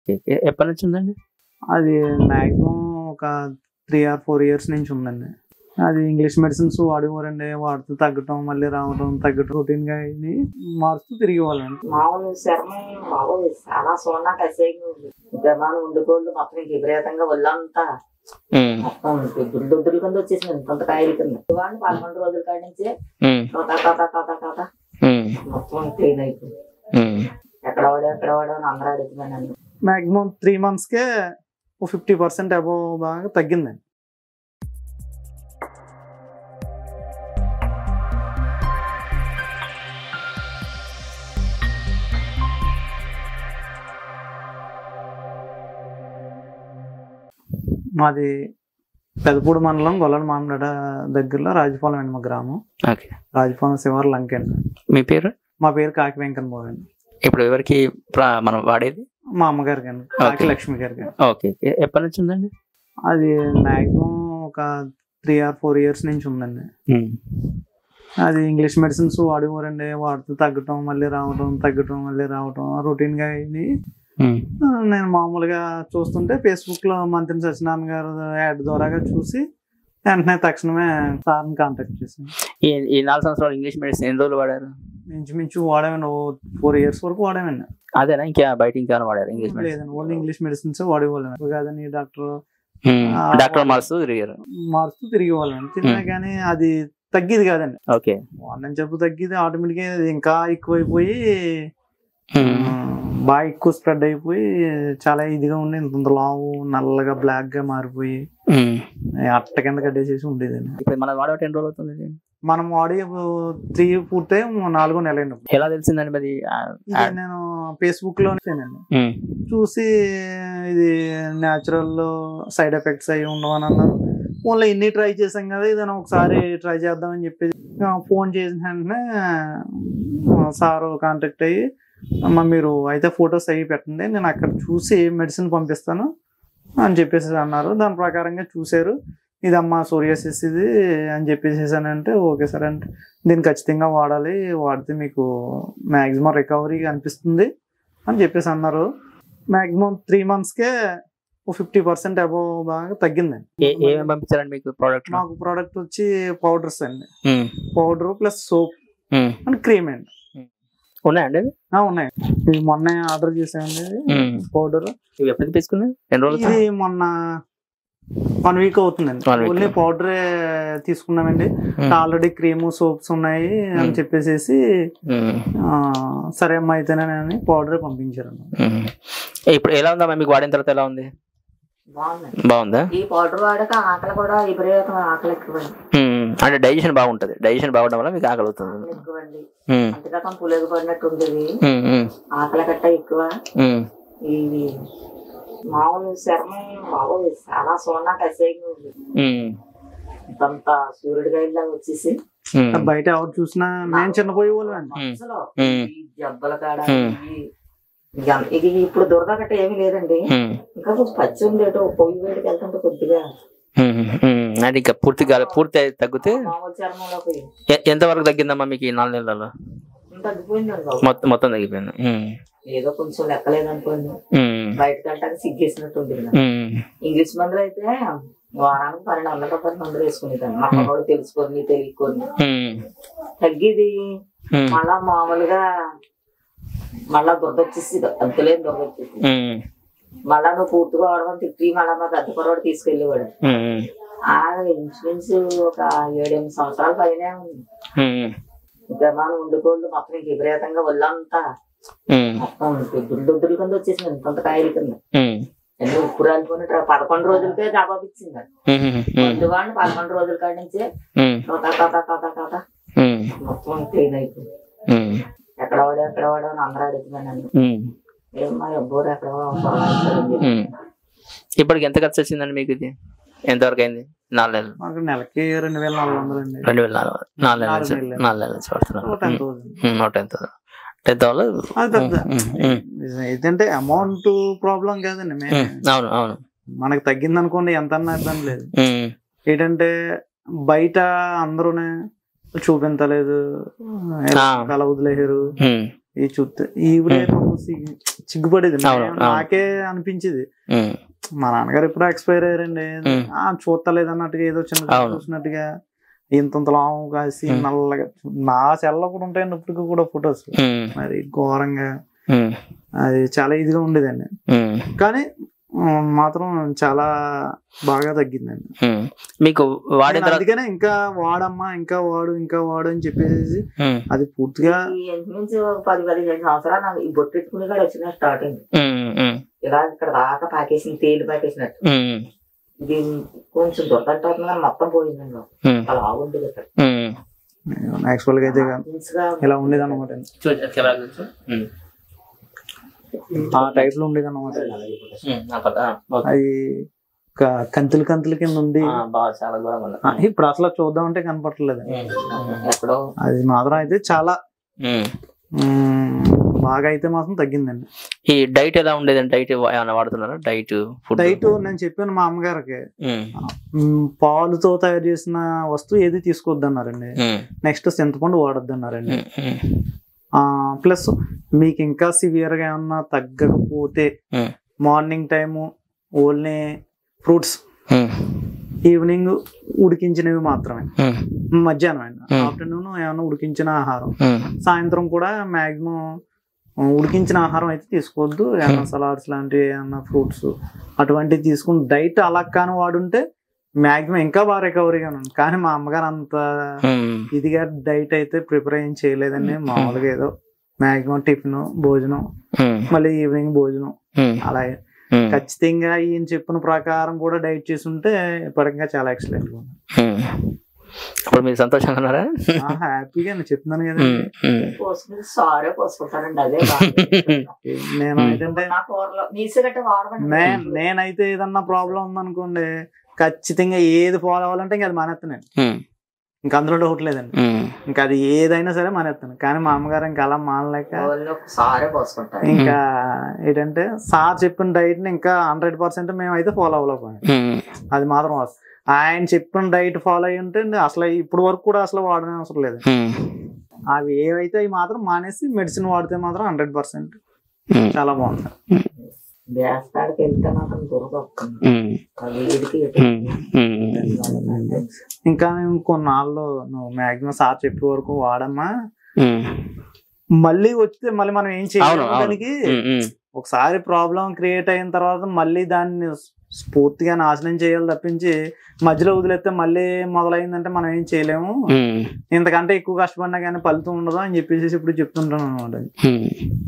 Okay. ఎప్పటి నుంచి ఉందండి అది మాక్సిమం ఒక త్రీ ఆర్ ఫోర్ ఇయర్స్ నుంచి ఉందండి అది ఇంగ్లీష్ మెడిసిన్స్ వాడేవారండి వాడుతూ తగ్గటం మళ్ళీ రావడం తగ్గటం రొటీన్ గా ఇది మారుతూ తిరిగి వాళ్ళండి మామూలు చర్మం బాబోయ్ చాలా చూడడానికి అసహ్యంగా ఉంది విమానం ఉండిపోతుంది మొత్తం ఇంక విపరీతంగా ఒళ్ళంతా ఉమ్, మొత్తం దుడ్డు దుడ్డుల కింద వచ్చేసింది ఇంత కాయల కింద ఇవాళ పదకొండు రోజుల కాడి నుంచి ఉమ్, కథ కథ కథ కథ ఉమ్, మొత్తం క్లీన్ అయిపోయింది ఉమ్. ఎక్కడ వాడు ఎక్కడ వాడు అని అందరూ అడుగుతున్నాను మాక్సిమం త్రీ మంత్స్ కే ఓ ఫిఫ్టీ పర్సెంట్ అబోవ్ బాగా తగ్గిందండి మాది పెదపూడి మండలం గొల్లల మామిడ దగ్గరలో రాజపాలెం అండి మా గ్రామం ఓకే రాజపాలెం శివారు లంక అండి మీ పేరు మా పేరు కాకి వెంకన్న బాబు అండి ఇప్పుడు ఎవరికి ప్రా- మనం వాడేది మా అమ్మగారికి అండి కాకి Okay. లక్ష్మి గారికి ఓకే ఓకే. ఎప్పటి నుంచి ఉందండి అది మాక్సిమం ఒక త్రీ ఆర్ ఫోర్ ఇయర్స్ నుంచి ఉందండి ఉమ్, అది ఇంగ్లీష్ మెడిసిన్స్ వాడేవారండి వాడుతూ తగ్గటం మళ్ళీ రావడం తగ్గటం మళ్ళీ రావడం రొటీన్ గా ఇది ఉమ్, ఆ, నేను మామూలుగా చూస్తుంటే ఫేస్బుక్ లో మంత్రి సత్యనారాయణ గారు యాడ్ ద్వారాగా చూసి వెంటనే తక్షణమే సార్ని కాంటాక్ట్ చేశాను ఈ ఈ నాలుగు సంవత్సరాలు ఇంగ్లీష్ మెడిసిన్ ఎన్ని రోజులు వాడారు ఇంచుమించు వాడామండి ఓ ఫోర్ ఇయర్స్ వరకు వాడామండి అదేనా ఇంకా బయట ఇంకా వాడారు ఇంగ్లీష్ మెడిసిన్ లేదండి ఓన్లీ ఇంగ్లీష్ మెడిసిన్స్ వాడేవాళ్ళం కాదని డాక్టర్ ఉమ్, ఆ, డాక్టర్ మార్స్ తిరిగారు మారుస్తూ తిరిగి వాళ్ళం తిన్నా కానీ అది తగ్గేది కాదండి ఓకే వాడిని చెప్పు తగ్గితే ఆటోమేటిక్గా అది ఇంకా ఎక్కువైపోయి ఉమ్, ఆ, బాగా ఎక్కువ స్ప్రెడ్ అయిపోయి చాలా ఇదిగా ఉండి ఇంత లావు నల్లగా బ్లాక్ గా మారిపోయి ఉమ్. అట్ట కింద కట్టేసేసి ఉండేదండి ఇప్పుడు మనం వాడబట్టి ఎన్ని రోజులు అవుతుంది ఇది? మనం వాడి త్రీ పూర్తయి నాలుగో నెల అయింది ఎలా తెలిసిందండి మరి ఆ, ఇది నేను ఫేస్బుక్ లోనేనండి ఉమ్, చూసి ఇది న్యాచురల్ సైడ్ ఎఫెక్ట్స్ అవి ఉండవని అన్నారు ఫోన్లో ఇన్ని ట్రై చేసాం కదా ఇది ఒకసారి ట్రై చేద్దామని చెప్పేసి ఫోన్ చేసిన వెంటనే సార్ కాంటాక్ట్ అయ్యి అమ్మ మీరు అయితే ఫొటోస్ అవి పెట్టండి నేను అక్కడ చూసి మెడిసిన్ పంపిస్తాను అని చెప్పేసి అన్నారు దాని ప్రకారంగా చూశారు ఇదమ్మా సోరియాసిస్ ఇది అని చెప్పేసేసానంటే ఓకే సార్ అంటే దీన్ని ఖచ్చితంగా వాడాలి వాడితే మీకు మ్యాక్సిమం రికవరీ అనిపిస్తుంది అని చెప్పేసి అన్నారు మ్యాక్సిమం త్రీ మంత్స్కే ఓ ఫిఫ్టీ పర్సెంట్ అబోవ్ బాగా తగ్గిందండి ఏ- ఏమేమి పంపించారండి మీకు ప్రోడక్ట్ మాకు ప్రోడక్ట్ వచ్చి పౌడర్స్ అండి powder plus soap and cream అండి ఉన్నాయండి అవి? ఆ, ఉన్నాయి ఇది మొన్న ఆర్డర్ చేసామండి ఉమ్. పౌడర్ ఇవి ఎప్పటికి తీసుకున్నాయి ఎన్ని రోజులు ఇది మొన్న వన్ వీక్ అవుతుందండి One week. ఓన్లీ పౌడరే తీసుకున్నామండి ఉమ్. ఆల్రెడీ క్రీము సోప్స్ ఉన్నాయి అని Hmm. చెప్పేసి ఉమ్, ఆ, సరే అమ్మ అయితేనే అని పౌడరే పంపించారు ఉమ్. ఇప్పుడు ఎలా ఉందమ్మా మీకు వాడిన తర్వాత ఎలా ఉంది బాగుంది బాగుందా ఈ పౌడర్ వాడక ఆకలి కూడా విపరీతం ఆకలి ఎక్కువండి ఉమ్, అంటే డైజెషన్ బాగుంటది డైజెషన్ బాగుండడం వల్ల మీకు ఆకలి అవుతుంది ఆకలి ఎక్కువండి ఉమ్, అంతకాలం పులేగు పడినట్టు ఉండేది ఉమ్, ఉమ్, ఆకలి కట్ట ఎక్కువ ఉమ్, ఇది మామూలు చర్మం బాబోయ్ చాలా చూడడానికి అసహ్యంగా ఉంది ఉమ్, ఇదంతా సూర్యుడి గైడ్లా వచ్చేసి ఉమ్, బయట ఎవరు చూసినా మేము చిన్నపోయే వాళ్ళం అండి అసలు ఉమ్. ఈ జబ్బల కాడ ఉమ్. ఈ- ఇక- ఇది ఇప్పుడు దురద గట్ట ఏమీ లేదండి ఉమ్, ఇంకా కొంచెం పచ్చి ఉంది ఏటో పొయ్యి వేడికి వెళ్తుంటే కొద్దిగా ఉమ్, ఉమ్. అంటే ఇంకా పూర్తిగా పూర్తి అయి తగ్గితే మామూలు చర్మంలో పోయి ఎ- ఎంత వరకు తగ్గిందమ్మా మీకు ఈ నాలుగు నెలల్లో తగ్గిపోయిందండి బాబు. మొత్తం మొత్తం తగ్గిపోయింది ఉమ్, ఏదో కొంచెం లెక్కలేదనుకోండి ఉమ్, బయటకు వెళ్ళడానికి సిగ్గేసినట్టు ఉంది కదా. ఉమ్, ఇంగ్లీష్ మందులు అయితే వారానికి పన్నెండు వందల రూపాయల మందులు వేసుకునేదాన్ని మా కూడా తెలుసుకొని తెలియకొని ఉమ్, తగ్గిది ఉమ్, మళ్ళా మామూలుగా మళ్ళా దురద వచ్చేసి అంతలేదు దురద వచ్చేసి ఉమ్, మళ్ళా నువ్వు పూర్తిగా వాడమని తిప్పి మళ్ళా మా పెద్ద కురవాడు తీసుకెళ్ళేవాడు ఉమ్, ఆ ఇన్సూరెన్స్ ఒక ఏడెనిమిది సంవత్సరాల పైనే ఉంది ఉమ్, విమానం ఉండిపోదు మొత్తం ఇంక విపరీతంగా ఒళ్ళంతా ఉమ్, మొత్తం దుడ్డు దుడ్డుల కింద వచ్చేసింది ఇంత కాయల కింద ఉమ్, ఎన్ని ఉప్పు రాలిపోయినట్టు పదకొండు రోజులకే జవాబు ఇచ్చింది ఉమ్, ఉమ్, ముందువాడిని పదకొండు రోజుల కాడి నుంచే ఉమ్, కథ కథ కథ కథ ఉమ్, మొత్తం క్లీన్ అయిపోయింది ఉమ్, ఎక్కడ వాడు ఎక్కడ వాడు అని అందరూ అడుగుతున్నాను ఉమ్, ఏం మా ఎవ్వరు ఎక్కడ వాడు ఉమ్. ఇప్పటికి ఎంత ఖర్చు వచ్చిందండి మీకు ఇది ఎంతవరకు అయింది నాలుగు నెలలు మాకు నెలకి రెండు వేల నాలుగు వందలు అండి రెండు వేల నాలుగు నాలుగు నెలల నుంచి నాలుగు నెలలు. నాలుగు నెలల నుంచి పడుతున్నారు టెన్ థౌసండ్ ఉమ్, నూట ఎంత టెన్ థౌసండ్ అది పెద్ద ఏంటంటే అమౌంట్ ప్రాబ్లం కాదండి మెయిన్ అవును అవును మనకు తగ్గింది అనుకోండి ఎంత అన్నా ఇబ్బంది లేదు ఉమ్, ఏంటంటే బయట అందరూనే చూపించలేదు ఆ. కల వదిలేసారు ఉమ్, ఈ చూస్తే ఈవిడే పాపం సిగ్గు- సిగ్గుపడేది అవును, నేను- అవును. నాకే అనిపించేది ఉమ్, మా నాన్నగారు ఎప్పుడో ఎక్స్పైర్ అయ్యారండి ఉమ్. ఆ చూస్తలేదు అన్నట్టుగా ఏదో చిన్న అవును. చూసినట్టుగా ఇంత లావు కాసి ఉమ్. నల్లగా నా సెల్లో కూడా ఉంటాయండి ఇప్పటికి కూడా ఫొటోస్ ఉమ్, మరి ఘోరంగా ఉమ్, అది చాలా ఇదిగా ఉండేదండి ఉమ్, కానీ ఉమ్, మాత్రం చాలా బాగా తగ్గిందండి ఉమ్. మీకు వాడిన నేను తర్వాత అందుకనే ఇంకా వాడమ్మా ఇంకా వాడు ఇంకా వాడు అని చెప్పేసి ఉమ్, అది పూర్తిగా ఈ ఇంచుమించు ఒక పది పదిహేను సంవత్సరాలు నాకు ఈ బొట్టు పెట్టుకుని కూడా వచ్చిన స్టార్టింగ్ ఉమ్, ఉమ్, ఇలా ఇక్కడ దాకా పాకేసింది తేలి పాకేసినట్టు ఉమ్, ఇది కొంచెం దొరకంటే అవుతుంది కానీ మొత్తం పోయిందండి నాకు. ఉమ్, అలా ఆగుండేది ఇక్కడ ఉమ్. యాక్చువల్ గా అయితే ఇంచుగా ఇలా ఉండేది అనమాట చూడు, కెమెరా చూడు. ఉమ్, ఆ టైప్ లో ఉండేది అనమాట ఉమ్, నా పక్క, ఆ, ఓకే. అది క- కంతులు కంతుల కింద ఉండి ఆ, బాగా చాలా దూరం ఉంది. ఆ, ఇప్పుడు అసలు చూద్దామంటే కనపడలేదు ఉమ్, ఎక్కడో అది మాత్రం అయితే చాలా ఉమ్. మ్మ్, బాగా అయితే మాత్రం తగ్గిందండి ఈ డైట్ ఎలా ఉండేదండి డైట్ ఏమైనా వాడుతున్నారా డైట్ ఫుడ్ డైట్ నేను చెప్పాను మా అమ్మగారికి ఉమ్, మ్మ్, పాలుతో తయారు చేసిన వస్తువు ఏది తీసుకోవద్దు అన్నారండి ఉమ్, నెక్స్ట్ చింతపండు వాడొద్దు అన్నారండి ఉమ్, ఉమ్, ప్లస్ మీకు ఇంకా సివియర్ గా ఏమన్నా తగ్గకపోతే ఉమ్, మార్నింగ్ టైము ఓన్లీ ఫ్రూట్స్ ఉమ్, ఈవినింగ్ ఉడికించినవి మాత్రమే ఉమ్, మధ్యాహ్నం అండి Hmm. ఆఫ్టర్నూన్ ఏమైనా ఉడికించిన ఆహారం ఉమ్, సాయంత్రం కూడా మాక్సిమం ఉడికించిన ఆహారం అయితే తీసుకోవద్దు ఏమైనా సలాడ్స్ లాంటివి ఏమైనా ఫ్రూట్స్ అటువంటివి తీసుకుని డైట్ అలా కానీ వాడుంటే మాక్సిమం ఇంకా బాగా రికవరీగా ఉంది కానీ మా అమ్మగారు అంత ఉమ్, ఇదిగా డైట్ అయితే ప్రిపేర్ ఏం చేయలేదండి మామూలుగా ఏదో మాక్సిమం టిఫిన్ భోజనం ఉమ్, మళ్ళీ ఈవినింగ్ భోజనం ఉమ్, అలాగే ఉమ్, ఖచ్చితంగా ఈయన చెప్పిన ప్రకారం కూడా డైట్ చేసి ఉంటే ఇప్పటికా చాలా ఎక్సలెంట్ ఉమ్. ఇప్పుడు మీరు సంతోషంగా ఉన్నారా హ్యాపీగా నేను చెప్తున్నాను కదా ఉమ్, ఉమ్. పోసుకుని సారే పోసుకుంటానండి అదే బాగా. నేను Hmm. ఏంటంటే నా కూరలో మీ సిగరెట్ వాడమండి నే- నేనైతే ఏదన్నా ప్రాబ్లం ఉందనుకోండి ఖచ్చితంగా ఏది ఫాలో అవ్వాలంటే ఇంకా అది మానేస్తాను ఉమ్, ఇంకా అందులో డౌట్ లేదండి ఉమ్, ఇంకా అది ఏదైనా సరే మానేస్తాను కానీ మా అమ్మగారు ఇంకా అలా మానలేక ఓన్లీ ఒక సారే పోసుకుంటాను ఇంకా ఏంటంటే సార్ చెప్పిన డైట్ ని ఇంకా హండ్రెడ్ పర్సెంట్ మేమైతే ఫాలో అవ్వలేకపోయాం ఉమ్, అది మాత్రం వాస్తవం. ఆయన చెప్పిన డైట్ ఫాలో అయ్యి ఉంటే అసలు ఇప్పుడు వరకు కూడా అసలు వాడనే అవసరం లేదు ఉమ్, అవి ఏవైతే అవి మాత్రం మానేసి మెడిసిన్ వాడితే మాత్రం హండ్రెడ్ పర్సెంట్ ఉమ్, చాలా బాగుంది వేస్తాడికి వెళ్తే మాత్రం దురద వస్తుంది ఉమ్, వీడికి ఉమ్, ఉమ్, ఇంకా మేము కొన్నాళ్ళు నువ్వు మాక్సిమం సార్ చెప్పే వరకు వాడమ్మా ఉమ్. మళ్ళీ వస్తే మళ్ళీ మనం ఏం అవును, చేయాలి అవును. దానికి ఉమ్, ఉమ్, ఒకసారి ప్రాబ్లం క్రియేట్ అయిన తర్వాత మళ్ళీ దాన్ని పూర్తిగా నాశనం చేయాలి తప్పించి మధ్యలో వదిలేస్తే మళ్ళీ మొదలైందంటే మనం ఏం చేయలేము ఉమ్, ఇంతకంటే ఎక్కువ కష్టపడినా కానీ ఫలితం ఉండదు అని చెప్పేసి ఇప్పుడు చెప్తుంటాను అనమాట ఉమ్.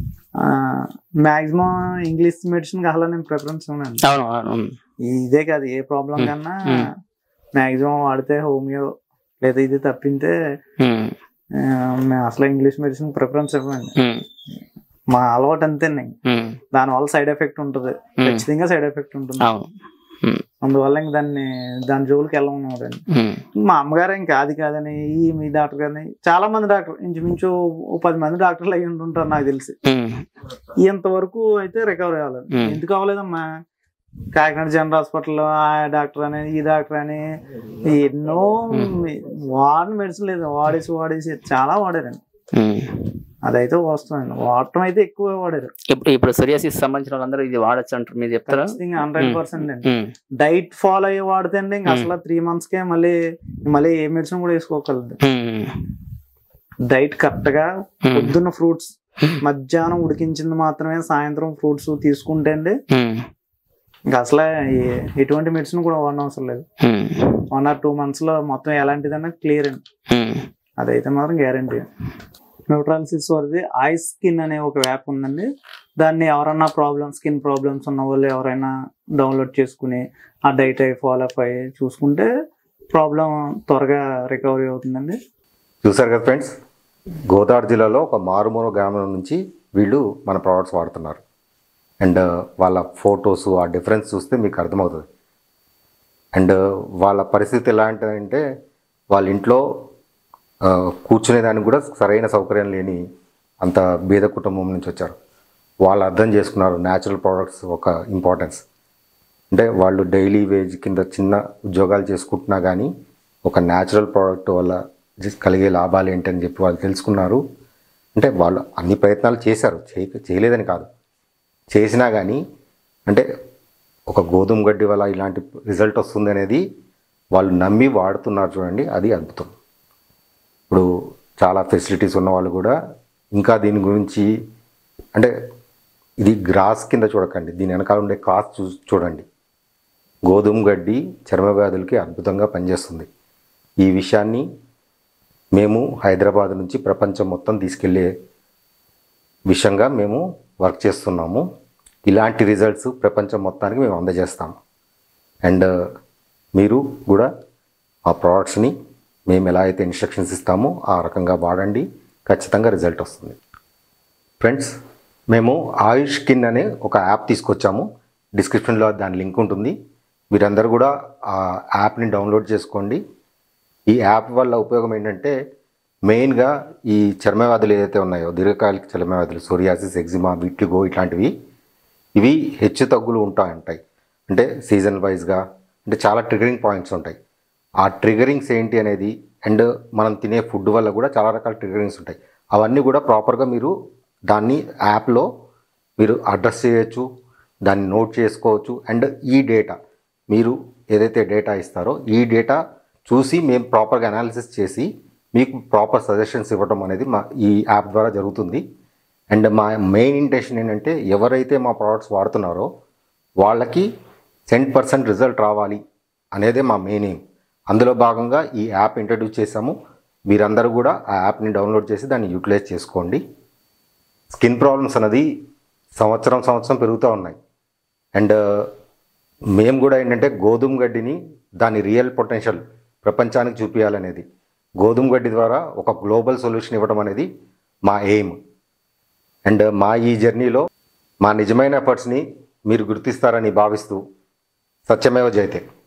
మాక్సిమం ఇంగ్లీష్ మెడిసిన్ అసలు నేను ప్రిఫరెన్స్ ఉన్నాను అవును అవును ఉమ్, ఇదే కాదు ఏ ప్రాబ్లం Hmm. కన్నా Hmm. మాక్సిమం వాడితే హోమియో లేదా ఇది తప్పింతే ఉమ్, ఆ, మేము అసలు ఇంగ్లీష్ మెడిసిన్ ప్రిఫరెన్స్ ఇవ్వండి ఉమ్, మా అలవాటు అంతేనండి ఉమ్, దానివల్ల సైడ్ ఎఫెక్ట్ ఉంటుంది ఉమ్. ఖచ్చితంగా సైడ్ ఎఫెక్ట్ ఉంటుంది అవును అందువల్ల ఇంక దాన్ని దాని జోలికి వెళ్ళమన్నారండి ఉమ్, మా అమ్మగారు ఇంకా అది కాదని ఈ మీ డాక్టర్ గారిని చాలా మంది డాక్టర్ ఇంచుమించు ఓ పది మంది డాక్టర్లు అయ్యి ఉంటుంటారు నాకు తెలిసి ఉమ్, ఇంతవరకు అయితే రికవరీ అవ్వలేదు Hmm. ఎందుకు అవ్వలేదమ్మా కాకినాడ జనరల్ హాస్పిటల్లో ఆ డాక్టర్ అని ఈ డాక్టర్ అని ఎన్నో వాడిన మెడిసిన్ లేదు వాడేసి వాడేసి చాలా వాడారండి ఉమ్. అదైతే వాస్తవం వాడటం అయితే ఎక్కువ వాడారు ఇప్పుడు ఇప్పుడు సొరియాసిస్ సంబంధించిన వాళ్ళందరూ ఇది వాడచ్చు అంటారు మీరు చెప్తారా ఖచ్చితంగా హండ్రెడ్ పర్సెంట్ అండి ఉమ్, డైట్ ఫాలో అయ్యి వాడితే అండి ఇంకా Hmm. అసలు త్రీ మంత్స్ కే మళ్ళీ మళ్ళీ ఏ మెడిసిన్ కూడా వేసుకోగలదు ఉమ్, డైట్ కరెక్ట్ గా ఉమ్, పొద్దున్న ఫ్రూట్స్ మధ్యాహ్నం ఉడికించింది మాత్రమే సాయంత్రం ఫ్రూట్స్ తీసుకుంటే అండి ఉమ్, ఇంకా అసలే ఏ- ఎటువంటి మెడిసిన్ కూడా వాడడం అవసరం లేదు ఉమ్, వన్ ఆర్ టూ మంత్స్ లో మొత్తం ఎలాంటిదన్నా క్లియర్ అండి ఉమ్, అదైతే మాత్రం గ్యారంటీ న్యూట్రాలసిస్ వారిది ఐ స్కిన్ అనే ఒక యాప్ ఉందండి దాన్ని ఎవరన్నా ప్రాబ్లమ్ స్కిన్ ప్రాబ్లమ్స్ ఉన్న వాళ్ళు ఎవరైనా డౌన్లోడ్ చేసుకుని ఆ డైట్ అయి ఫాలో అప్ అయ్యి చూసుకుంటే ప్రాబ్లం త్వరగా రికవరీ అవుతుందండి చూసారు కదా ఫ్రెండ్స్ గోదావరి జిల్లాలో ఒక మారుమూల గ్రామం నుంచి వీళ్ళు మన ప్రోడక్ట్స్ వాడుతున్నారు అండ్ వాళ్ళ ఫొటోస్ ఆ డిఫరెన్స్ చూస్తే మీకు అర్థమవుతుంది అండ్ వాళ్ళ పరిస్థితి ఎలాంటిదంటే వాళ్ళ ఇంట్లో ఆ, కూర్చునేదానికి కూడా సరైన సౌకర్యం లేని అంత బీద కుటుంబం నుంచి వచ్చారు వాళ్ళు అర్థం చేసుకున్నారు న్యాచురల్ ప్రోడక్ట్స్ ఒక ఇంపార్టెన్స్ అంటే వాళ్ళు డైలీ వేజ్ కింద చిన్న ఉద్యోగాలు చేసుకుంటున్నా కానీ ఒక న్యాచురల్ ప్రోడక్ట్ వల్ల జస్ట్ కలిగే లాభాలు ఏంటని చెప్పి వాళ్ళు తెలుసుకున్నారు అంటే వాళ్ళు అన్ని ప్రయత్నాలు చేశారు చేయ చేయలేదని కాదు చేసినా కానీ అంటే ఒక గోధుమ గడ్డి వల్ల ఇలాంటి రిజల్ట్ వస్తుంది అనేది వాళ్ళు నమ్మి వాడుతున్నారు చూడండి అది అద్భుతం ఇప్పుడు చాలా ఫెసిలిటీస్ ఉన్న వాళ్ళు కూడా ఇంకా దీని గురించి అంటే ఇది గ్రాస్ కింద చూడకండి దీని వెనకాల ఉండే కాస్ట్ చూ చూడండి గోధుమ గడ్డి చర్మ వ్యాధులకి అద్భుతంగా పనిచేస్తుంది ఈ విషయాన్ని మేము హైదరాబాద్ నుంచి ప్రపంచం మొత్తం తీసుకెళ్లే విషయంగా మేము వర్క్ చేస్తున్నాము ఇలాంటి రిజల్ట్స్ ప్రపంచం మొత్తానికి మేము అందజేస్తాము అండ్ మీరు కూడా ఆ ప్రోడక్ట్స్ని మేము ఎలా అయితే ఇన్స్ట్రక్షన్స్ ఇస్తామో ఆ రకంగా వాడండి ఖచ్చితంగా రిజల్ట్ వస్తుంది ఫ్రెండ్స్ మేము ఆయుష్ కిన్ అనే ఒక యాప్ తీసుకొచ్చాము డిస్క్రిప్షన్లో దాని లింక్ ఉంటుంది మీరందరూ కూడా ఆ యాప్ని డౌన్లోడ్ చేసుకోండి ఈ యాప్ వల్ల ఉపయోగం ఏంటంటే మెయిన్గా ఈ చర్మ వ్యాధులు ఏదైతే ఉన్నాయో దీర్ఘకాలిక చర్మ వ్యాధులు సోరియాసిస్ ఎగ్జిమా విట్లిగో ఇట్లాంటివి ఇవి హెచ్చు తగ్గులు ఉంటా ఉంటాయి అంటే సీజన్ వైజ్గా అంటే చాలా ట్రిగరింగ్ పాయింట్స్ ఉంటాయి ఆ ట్రిగరింగ్స్ ఏంటి అనేది అండ్ మనం తినే ఫుడ్ వల్ల కూడా చాలా రకాల ట్రిగరింగ్స్ ఉంటాయి అవన్నీ కూడా ప్రాపర్గా మీరు దాన్ని యాప్లో మీరు అడ్రస్ చేయొచ్చు దాన్ని నోట్ చేసుకోవచ్చు అండ్ ఈ డేటా మీరు ఏదైతే డేటా ఇస్తారో ఈ డేటా చూసి మేము ప్రాపర్గా అనాలిసిస్ చేసి మీకు ప్రాపర్ సజెషన్స్ ఇవ్వడం అనేది మా ఈ యాప్ ద్వారా జరుగుతుంది అండ్ మా మెయిన్ ఇంటెన్షన్ ఏంటంటే ఎవరైతే మా ప్రోడక్ట్స్ వాడుతున్నారో వాళ్ళకి సెంట్ పర్సెంట్ రిజల్ట్ రావాలి అనేదే మా మెయిన్ ఎయిమ్ అందులో భాగంగా ఈ యాప్ ఇంట్రడ్యూస్ చేశాము మీరందరూ కూడా ఆ యాప్ని డౌన్లోడ్ చేసి దాన్ని యూటిలైజ్ చేసుకోండి స్కిన్ ప్రాబ్లమ్స్ అనేది సంవత్సరం సంవత్సరం పెరుగుతూ ఉన్నాయి అండ్ మేము కూడా ఏంటంటే గోధుమ గడ్డిని దాని రియల్ పొటెన్షియల్ ప్రపంచానికి చూపించాలనేది గోధుమ గడ్డి ద్వారా ఒక గ్లోబల్ సొల్యూషన్ ఇవ్వడం అనేది మా ఎయిమ్ అండ్ మా ఈ జర్నీలో మా నిజమైన ఎఫర్ట్స్ని మీరు గుర్తిస్తారని భావిస్తూ సత్యమేవ జయతే